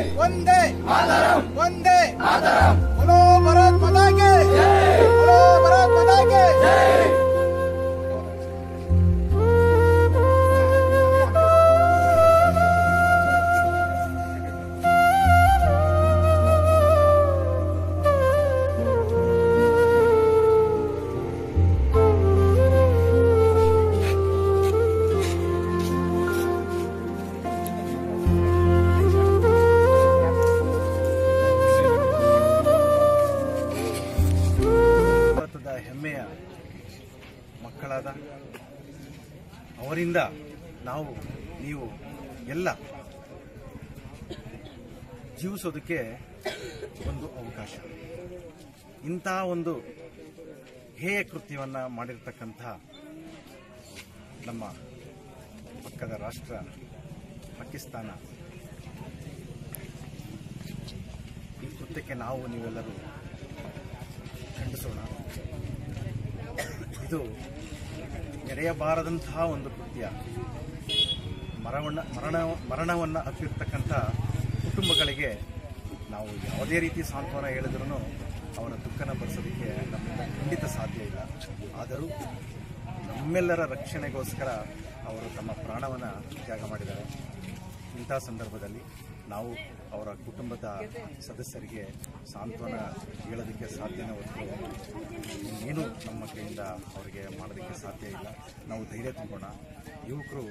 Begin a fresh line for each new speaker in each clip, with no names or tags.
ಒಂದೇ ಒಂದೇ बोलो भारत माता की बोलो भारत माता की
ಭಾರತದ ಹೆಮ್ಮೆಯ ಮಕ್ಕಳಾದ ಅವರಿಂದ ನಾವು ನೀವು ಎಲ್ಲ ಜೀವಿಸೋದಕ್ಕೆ ಒಂದು ಅವಕಾಶ ಇಂಥ ಒಂದು ಹೇಯ ಕೃತ್ಯವನ್ನು ಮಾಡಿರ್ತಕ್ಕಂಥ ನಮ್ಮ ಪಕ್ಕದ ರಾಷ್ಟ್ರ ಪಾಕಿಸ್ತಾನ ಈ ಕೃತ್ಯಕ್ಕೆ ನಾವು ನೀವೆಲ್ಲರೂ ಖಂಡಿಸೋಣ ಇದು ನಡೆಯಬಾರದಂತಹ ಒಂದು ಕೃತ್ಯ ಮರವನ್ನ ಮರಣ ಮರಣವನ್ನು ಅಪ್ಪಿರ್ತಕ್ಕಂಥ ಕುಟುಂಬಗಳಿಗೆ ನಾವು ಯಾವುದೇ ರೀತಿ ಸಾಂತ್ವನ ಹೇಳಿದ್ರೂ ಅವರ ದುಃಖನ ಭರಿಸೋದಕ್ಕೆ ನಮ್ಮಿಂದ ಖಂಡಿತ ಸಾಧ್ಯ ಇಲ್ಲ ಆದರೂ ನಮ್ಮೆಲ್ಲರ ರಕ್ಷಣೆಗೋಸ್ಕರ ಅವರು ತಮ್ಮ ಪ್ರಾಣವನ್ನು ತ್ಯಾಗ ಮಾಡಿದ್ದಾರೆ ಇಂಥ ಸಂದರ್ಭದಲ್ಲಿ ನಾವು ಅವರ ಕುಟುಂಬದ ಸದಸ್ಯರಿಗೆ ಸಾಂತ್ವನ ಹೇಳೋದಕ್ಕೆ ಸಾಧ್ಯನೇ ಹೊರತು ಇನ್ನೇನು ನಮ್ಮ ಕೈಯಿಂದ ಅವರಿಗೆ ಮಾಡೋದಕ್ಕೆ ಸಾಧ್ಯ ಇಲ್ಲ ನಾವು ಧೈರ್ಯ ತುಂಬೋಣ ಯುವಕರು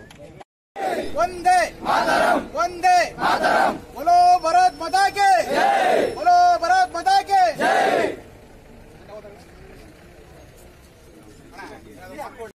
ಒಂದೇ ಒಂದೇ बोलो भारत माता की बोलो